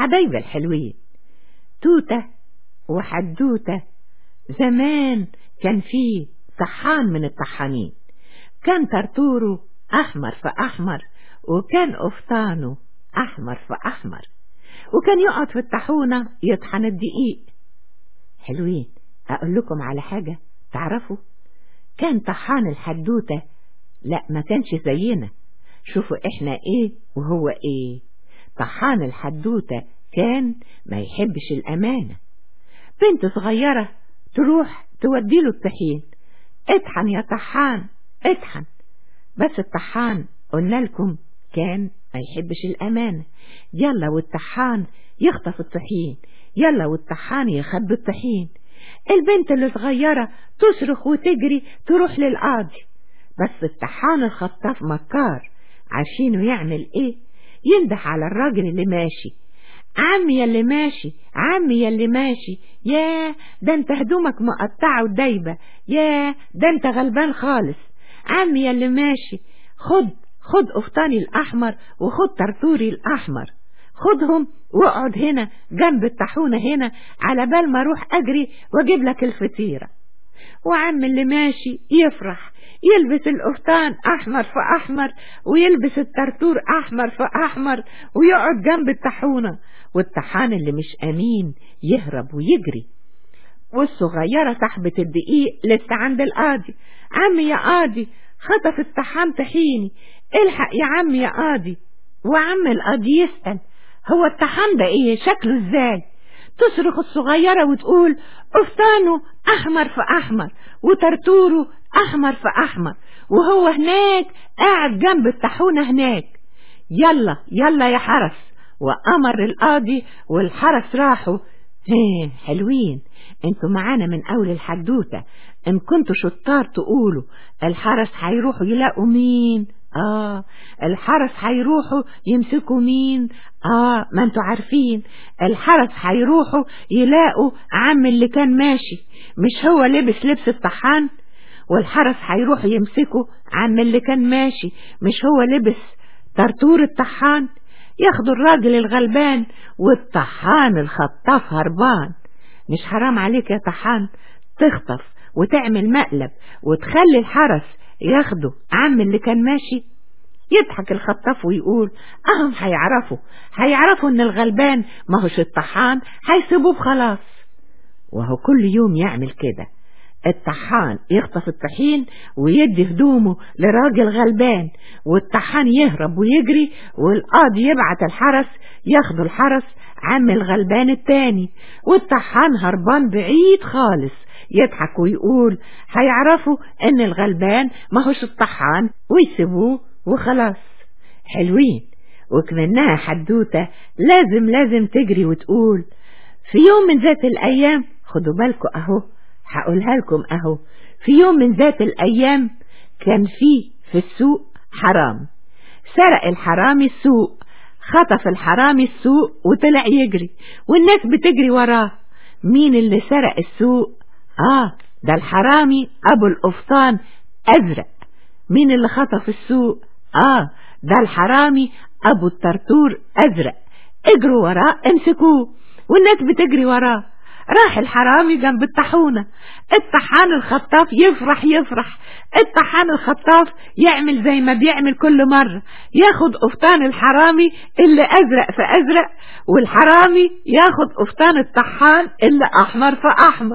حبايب الحلوين توتة وحدوتة زمان كان فيه طحان من الطحانين كان ترتوره أحمر فأحمر وكان قفطانه أحمر فأحمر وكان يقعد في الطحونة يطحن الدقيق حلوين أقول لكم على حاجة تعرفوا كان طحان الحدوتة لا ما كانش زينا شوفوا احنا ايه وهو ايه طحان الحدوتة كان ما يحبش الأمانة بنت صغيرة تروح توديله الطحين اطحن يا طحان اطحن بس الطحان قلنا لكم كان ما يحبش الأمانة يلا والطحان يخطف الطحين يلا والطحان يخبي الطحين البنت اللي صغيرة تصرخ وتجري تروح للقاضي بس الطحان الخطاف مكار عارفينه يعمل ايه يندح على الراجل اللي ماشي عمي يا اللي ماشي عمي يا اللي ماشي يا ده انت هدومك مقطعة ودايبة يا ده انت غلبان خالص عمي يا اللي ماشي خد خد قفطاني الأحمر وخد طرطوري الأحمر خدهم واقعد هنا جنب الطاحونة هنا على بال ما اروح اجري واجيب لك الفطيرة وعم اللي ماشي يفرح يلبس القفطان احمر في احمر ويلبس الترتور احمر في احمر ويقعد جنب الطاحونة والطحان اللي مش امين يهرب ويجري والصغيرة صاحبة الدقيق لسه عند القاضي عمي يا قاضي خطف الطحان طحيني الحق يا عمي يا قاضي وعم القاضي يسأل هو الطحان ده ايه شكله ازاي تصرخ الصغيرة وتقول قفطانه احمر في احمر وترتوره احمر في احمر وهو هناك قاعد جنب الطاحونة هناك يلا يلا يا حرس وأمر القاضي والحرس راحوا هيه حلوين انتوا معانا من اول الحدوتة ان كنتوا شطار تقولوا الحرس هيروحوا يلاقوا مين اه الحرس هيروحوا يمسكوا مين اه ما انتوا عارفين الحرس هيروحوا يلاقوا عم اللي كان ماشي مش هو لبس لبس الطحان والحرس هيروحوا يمسكوا عم اللي كان ماشي مش هو لبس طرطور الطحان ياخدوا الراجل الغلبان والطحان الخطاف هربان مش حرام عليك يا طحان تخطف وتعمل مقلب وتخلي الحرس ياخده عم اللي كان ماشي يضحك الخطاف ويقول اهم هيعرفوا هيعرفوا ان الغلبان ما هوش الطحان هيسيبوه خلاص وهو كل يوم يعمل كده الطحان يخطف الطحين ويدي هدومه لراجل غلبان والطحان يهرب ويجري والقاضي يبعت الحرس ياخدوا الحرس عم الغلبان التاني والطحان هربان بعيد خالص يضحك ويقول هيعرفوا ان الغلبان ما هوش الطحان ويسيبوه وخلاص حلوين وكمنها حدوتة لازم لازم تجري وتقول في يوم من ذات الأيام خدوا بالكم أهو هقولها لكم أهو في يوم من ذات الأيام كان في في السوق حرام سرق الحرامي السوق خطف الحرامي السوق وطلع يجري والناس بتجري وراه مين اللي سرق السوق آه ده الحرامي أبو القفطان أزرق مين اللي خطف السوق آه ده الحرامي أبو الطرطور أزرق اجروا وراه امسكوه والناس بتجري وراه راح الحرامي جنب الطاحونة الطحان الخطاف يفرح يفرح الطحان الخطاف يعمل زي ما بيعمل كل مرة ياخد قفطان الحرامي اللي أزرق في أزرق والحرامي ياخد قفطان الطحان اللي أحمر في أحمر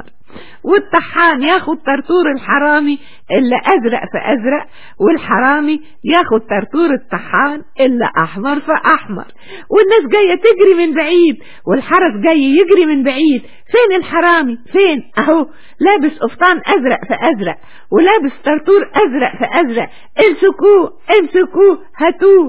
والطحان ياخد طرطور الحرامي اللي أزرق في أزرق والحرامي ياخد طرطور الطحان اللي أحمر في أحمر والناس جاية تجري من بعيد والحرس جاي يجري من بعيد فين الحرامي فين أهو لابس قفطان أزرق في أزرق ولابس طرطور أزرق في أزرق امسكوه امسكوه هاتوه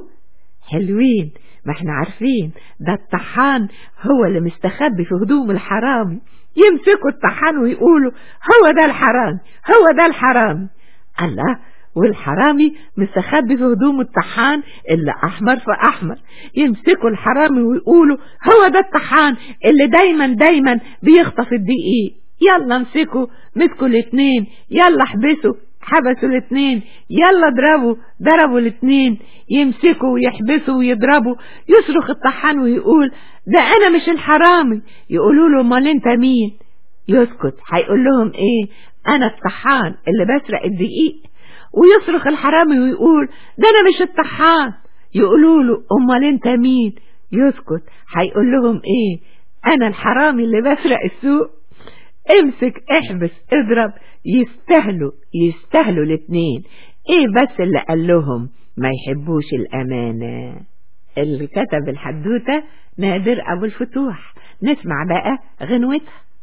حلوين ما احنا عارفين ده الطحان هو اللي مستخبي في هدوم الحرامي يمسكوا الطحان ويقولوا هو ده الحرامي هو ده الحرامي الله والحرامي مستخبي في هدوم الطحان اللي احمر في احمر يمسكوا الحرامي ويقولوا هو ده الطحان اللي دايما دايما بيخطف الدقيق يلا امسكوا مسكوا الاتنين يلا احبسوا حبسوا الاتنين يلا اضربوا ضربوا الاتنين يمسكوا ويحبسوا ويضربوا يصرخ الطحان ويقول ده انا مش الحرامي يقولوا له امال انت مين يسكت هيقول لهم ايه انا الطحان اللي بسرق الدقيق ويصرخ الحرامي ويقول ده انا مش الطحان يقولوا له امال انت مين يسكت هيقول لهم ايه انا الحرامي اللي بسرق السوق امسك احبس اضرب يستاهلوا يستاهلوا الاتنين ايه بس اللي قال لهم ما يحبوش الامانة اللي كتب الحدوتة نادر ابو الفتوح نسمع بقى غنوتها